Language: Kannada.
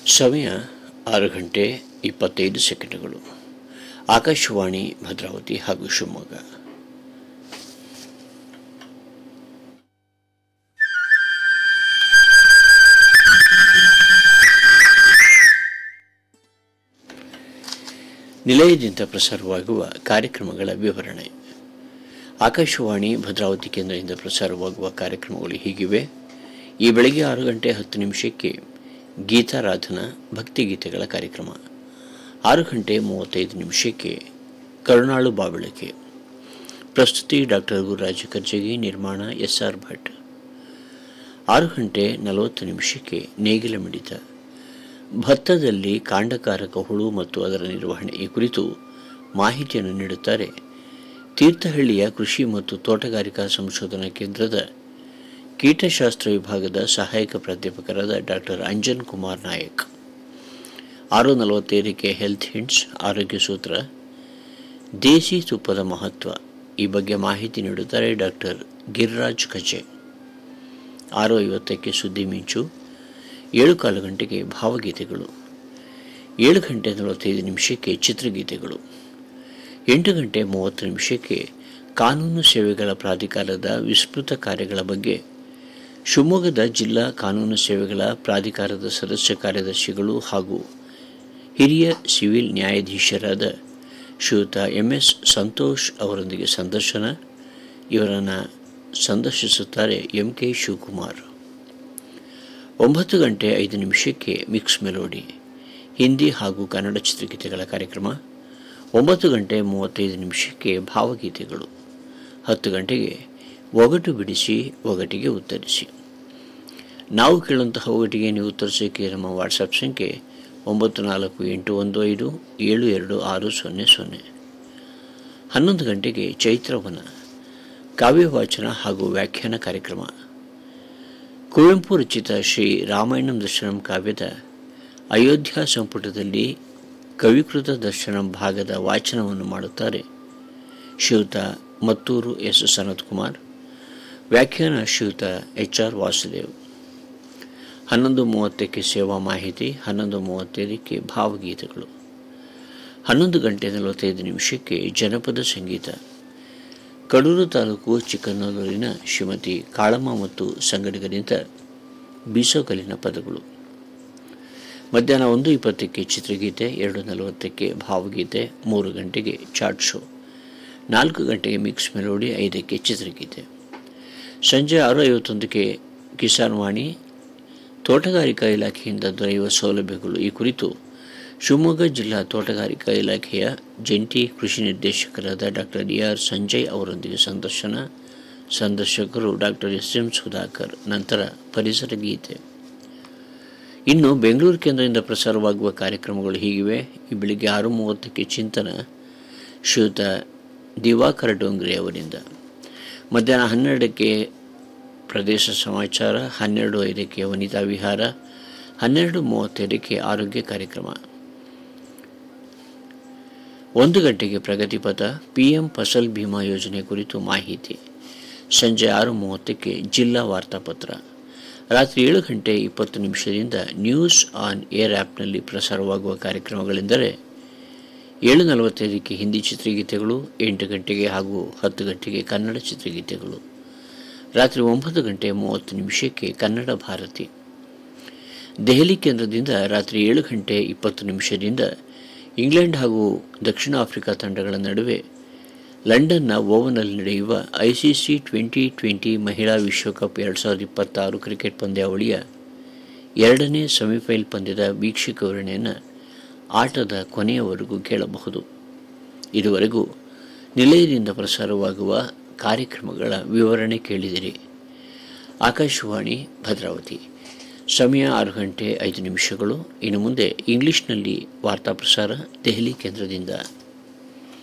ಸಮಯ ಆರು ಗಂಟೆ ಇಪ್ಪತ್ತೈದು ಸೆಕೆಂಡುಗಳು ಆಕಾಶವಾಣಿ ಭದ್ರಾವತಿ ಹಾಗೂ ಶಿವಮೊಗ್ಗ ನಿಲಯದಿಂದ ಪ್ರಸಾರವಾಗುವ ಕಾರ್ಯಕ್ರಮಗಳ ವಿವರಣೆ ಆಕಾಶವಾಣಿ ಭದ್ರಾವತಿ ಕೇಂದ್ರದಿಂದ ಪ್ರಸಾರವಾಗುವ ಕಾರ್ಯಕ್ರಮಗಳು ಹೀಗಿವೆ ಈ ಬೆಳಗ್ಗೆ ಆರು ಗಂಟೆ ಹತ್ತು ನಿಮಿಷಕ್ಕೆ ಗೀತಾರಾಧನಾ ಭಕ್ತಿಗೀತೆಗಳ ಕಾರ್ಯಕ್ರಮ ಆರು ಗಂಟೆ ಮೂವತ್ತೈದು ನಿಮಿಷಕ್ಕೆ ಕರುಣಾಳು ಬಾಬಳಕೆ ಪ್ರಸ್ತುತಿ ಡಾಕ್ಟರ್ ಗುರುರಾಜ ಕರ್ಜಗಿ ನಿರ್ಮಾಣ ಎಸ್ ಆರ್ ಭಟ್ ಆರು ಗಂಟೆ ನಲವತ್ತು ನಿಮಿಷಕ್ಕೆ ನೇಗಿಲ ಮಿಡಿತ ಭತ್ತದಲ್ಲಿ ಕಾಂಡಕಾರಕ ಹುಳು ಮತ್ತು ಅದರ ನಿರ್ವಹಣೆ ಈ ಕುರಿತು ಮಾಹಿತಿಯನ್ನು ನೀಡುತ್ತಾರೆ ತೀರ್ಥಹಳ್ಳಿಯ ಕೃಷಿ ಮತ್ತು ತೋಟಗಾರಿಕಾ ಸಂಶೋಧನಾ ಕೇಂದ್ರದ ಕೀಟಶಾಸ್ತ್ರ ವಿಭಾಗದ ಸಹಾಯಕ ಪ್ರಾಧ್ಯಾಪಕರಾದ ಡಾಕ್ಟರ್ ಅಂಜನ್ ಕುಮಾರ್ ನಾಯಕ್ ಆರು ನಲವತ್ತೈದಕ್ಕೆ ಹೆಲ್ತ್ ಹಿಂಟ್ಸ್ ಆರೋಗ್ಯ ಸೂತ್ರ ದೇಸಿ ತುಪ್ಪದ ಮಹತ್ವ ಈ ಬಗ್ಗೆ ಮಾಹಿತಿ ನೀಡುತ್ತಾರೆ ಡಾಕ್ಟರ್ ಗಿರಿರಾಜ್ ಕಚೆ ಆರು ಐವತ್ತಕ್ಕೆ ಸುದ್ದಿ ಮಿಂಚು ಏಳು ಕಾಲು ಗಂಟೆಗೆ ಭಾವಗೀತೆಗಳು ಏಳು ಗಂಟೆ ನಲವತ್ತೈದು ನಿಮಿಷಕ್ಕೆ ಚಿತ್ರಗೀತೆಗಳು ಎಂಟು ಗಂಟೆ ಮೂವತ್ತು ನಿಮಿಷಕ್ಕೆ ಕಾನೂನು ಸೇವೆಗಳ ಪ್ರಾಧಿಕಾರದ ವಿಸ್ತೃತ ಕಾರ್ಯಗಳ ಬಗ್ಗೆ ಶಿವಮೊಗ್ಗದ ಜಿಲ್ಲಾ ಕಾನೂನು ಸೇವೆಗಳ ಪ್ರಾಧಿಕಾರದ ಸದಸ್ಯ ಕಾರ್ಯದರ್ಶಿಗಳು ಹಾಗೂ ಹಿರಿಯ ಸಿವಿಲ್ ನ್ಯಾಯಾಧೀಶರಾದ ಶ್ರೀಯುತ ಎಂ ಎಸ್ ಸಂತೋಷ್ ಅವರೊಂದಿಗೆ ಸಂದರ್ಶನ ಇವರನ್ನು ಸಂದರ್ಶಿಸುತ್ತಾರೆ ಎಂ ಕೆ ಶಿವಕುಮಾರ್ ಒಂಬತ್ತು ಗಂಟೆ ಐದು ನಿಮಿಷಕ್ಕೆ ಮಿಕ್ಸ್ ಮೆಲೋಡಿ ಹಿಂದಿ ಹಾಗೂ ಕನ್ನಡ ಚಿತ್ರಗೀತೆಗಳ ಕಾರ್ಯಕ್ರಮ ಒಂಬತ್ತು ಗಂಟೆ ಮೂವತ್ತೈದು ನಿಮಿಷಕ್ಕೆ ಭಾವಗೀತೆಗಳು ಹತ್ತು ಗಂಟೆಗೆ ಒಗಟು ಬಿಡಿಸಿ ಒಗಟಿಗೆ ಉತ್ತರಿಸಿ ನಾವು ಕೇಳುವಂತಹ ಒಗಟಿಗೆ ನೀವು ಉತ್ತರಿಸೋಕ್ಕೆ ನಮ್ಮ ವಾಟ್ಸಪ್ ಸಂಖ್ಯೆ ಒಂಬತ್ತು ನಾಲ್ಕು ಎಂಟು ಒಂದು ಐದು ಏಳು ಎರಡು ಆರು ಸೊನ್ನೆ ಸೊನ್ನೆ ಹನ್ನೊಂದು ಗಂಟೆಗೆ ಚೈತ್ರವನ ಕಾವ್ಯವಾಚನ ಹಾಗೂ ವ್ಯಾಖ್ಯಾನ ಕಾರ್ಯಕ್ರಮ ಕುವೆಂಪು ರಚಿತ ಶ್ರೀ ರಾಮಾಯಣಂ ದರ್ಶನಂ ಕಾವ್ಯದ ಅಯೋಧ್ಯ ಸಂಪುಟದಲ್ಲಿ ಕವಿಕೃತ ದರ್ಶನಂ ಭಾಗದ ವಾಚನವನ್ನು ಮಾಡುತ್ತಾರೆ ಶ್ರೀಯುತ ಮತ್ತೂರು ಎಸ್ ಸನತ್ ಕುಮಾರ್ ವ್ಯಾಖ್ಯಾನ ಶ್ರೀಯುತ ಎಚ್ ಆರ್ ವಾಸುದೇವ್ ಹನ್ನೊಂದು ಮೂವತ್ತಕ್ಕೆ ಸೇವಾ ಮಾಹಿತಿ ಹನ್ನೊಂದು ಮೂವತ್ತೈದಕ್ಕೆ ಭಾವಗೀತೆಗಳು ಹನ್ನೊಂದು ಗಂಟೆ ನಲವತ್ತೈದು ನಿಮಿಷಕ್ಕೆ ಜನಪದ ಸಂಗೀತ ಕಡೂರು ತಾಲೂಕು ಚಿಕ್ಕನಲ್ಲೂರಿನ ಶ್ರೀಮತಿ ಕಾಳಮ್ಮ ಮತ್ತು ಸಂಗಡಿಗರಿಂದ ಬೀಸೋಕಲಿನ ಪದಗಳು ಮಧ್ಯಾಹ್ನ ಒಂದು ಇಪ್ಪತ್ತಕ್ಕೆ ಚಿತ್ರಗೀತೆ ಎರಡು ನಲವತ್ತಕ್ಕೆ ಭಾವಗೀತೆ ಮೂರು ಗಂಟೆಗೆ ಚಾಟ್ ಶೋ ನಾಲ್ಕು ಗಂಟೆಗೆ ಮಿಕ್ಸ್ ಮೆಲೋಡಿ ಐದಕ್ಕೆ ಚಿತ್ರಗೀತೆ ಸಂಜೆ ಆರು ಐವತ್ತೊಂದಕ್ಕೆ ಕಿಸಾನ್ ವಾಣಿ ತೋಟಗಾರಿಕಾ ಇಲಾಖೆಯಿಂದ ದೊರೆಯುವ ಸೌಲಭ್ಯಗಳು ಈ ಕುರಿತು ಶಿವಮೊಗ್ಗ ಜಿಲ್ಲಾ ತೋಟಗಾರಿಕಾ ಇಲಾಖೆಯ ಜಂಟಿ ಕೃಷಿ ನಿರ್ದೇಶಕರಾದ ಡಾಕ್ಟರ್ ಎ ಆರ್ ಸಂಜಯ್ ಅವರೊಂದಿಗೆ ಸಂದರ್ಶನ ಸಂದರ್ಶಕರು ಡಾಕ್ಟರ್ ಎಸ್ ಎಂ ಸುಧಾಕರ್ ನಂತರ ಪರಿಸರ ಗೀತೆ ಇನ್ನು ಬೆಂಗಳೂರು ಕೇಂದ್ರದಿಂದ ಪ್ರಸಾರವಾಗುವ ಕಾರ್ಯಕ್ರಮಗಳು ಹೀಗಿವೆ ಈ ಬೆಳಿಗ್ಗೆ ಆರು ಮೂವತ್ತಕ್ಕೆ ಚಿಂತನ ಶ್ರೀಯುತ ದಿವಾಕರ ಡೋಂಗ್ರೆ ಅವರಿಂದ ಮಧ್ಯಾಹ್ನ ಹನ್ನೆರಡಕ್ಕೆ ಪ್ರದೇಶ ಸಮಾಚಾರ ಹನ್ನೆರಡು ಐದಕ್ಕೆ ವನಿತಾ ವಿಹಾರ ಹನ್ನೆರಡು ಮೂವತ್ತೈದಕ್ಕೆ ಆರೋಗ್ಯ ಕಾರ್ಯಕ್ರಮ ಒಂದು ಗಂಟೆಗೆ ಪ್ರಗತಿಪಥ ಪಿ ಎಂ ಫಸಲ್ ಬಿಮಾ ಯೋಜನೆ ಕುರಿತು ಮಾಹಿತಿ ಸಂಜೆ ಆರು ಮೂವತ್ತಕ್ಕೆ ಜಿಲ್ಲಾ ವಾರ್ತಾಪತ್ರ ರಾತ್ರಿ ಏಳು ಗಂಟೆ ಇಪ್ಪತ್ತು ನಿಮಿಷದಿಂದ ನ್ಯೂಸ್ ಆನ್ ಏರ್ ಆ್ಯಪ್ನಲ್ಲಿ ಪ್ರಸಾರವಾಗುವ ಕಾರ್ಯಕ್ರಮಗಳೆಂದರೆ ಏಳು ನಲವತ್ತೈದಕ್ಕೆ ಹಿಂದಿ ಚಿತ್ರಗೀತೆಗಳು ಎಂಟು ಗಂಟೆಗೆ ಹಾಗೂ ಹತ್ತು ಗಂಟೆಗೆ ಕನ್ನಡ ಚಿತ್ರಗೀತೆಗಳು ರಾತ್ರಿ ಒಂಬತ್ತು ಗಂಟೆ ಮೂವತ್ತು ನಿಮಿಷಕ್ಕೆ ಕನ್ನಡ ಭಾರತಿ ದೆಹಲಿ ಕೇಂದ್ರದಿಂದ ರಾತ್ರಿ ಏಳು ಗಂಟೆ ಇಪ್ಪತ್ತು ನಿಮಿಷದಿಂದ ಇಂಗ್ಲೆಂಡ್ ಹಾಗೂ ದಕ್ಷಿಣ ಆಫ್ರಿಕಾ ತಂಡಗಳ ನಡುವೆ ಲಂಡನ್ನ ಓವನಲ್ಲಿ ನಡೆಯುವ I C C twenty twenty ಮಹಿಳಾ ವಿಶ್ವಕಪ್ ಎರಡು ಸಾವಿರದ ಇಪ್ಪತ್ತಾರು ಕ್ರಿಕೆಟ್ ಪಂದ್ಯಾವಳಿಯ ಎರಡನೇ ಸೆಮಿಫೈನಲ್ ಪಂದ್ಯದ ವೀಕ್ಷಕ ವಿವರಣೆಯನ್ನು ಆಟದ ಕೊನೆಯವರೆಗೂ ಕೇಳಬಹುದು ಇದುವರೆಗೂ ನಿಲಯದಿಂದ ಪ್ರಸಾರವಾಗುವ ಕಾರ್ಯಕ್ರಮಗಳ ವಿವರಣೆ ಕೇಳಿದಿರಿ ಆಕಾಶವಾಣಿ ಭದ್ರಾವತಿ ಸಮಯ ಆರು ಗಂಟೆ ಐದು ನಿಮಿಷಗಳು ಇನ್ನು ಮುಂದೆ ಇಂಗ್ಲಿಷ್ನಲ್ಲಿ ವಾರ್ತಾ ಪ್ರಸಾರ ದೆಹಲಿ ಕೇಂದ್ರದಿಂದ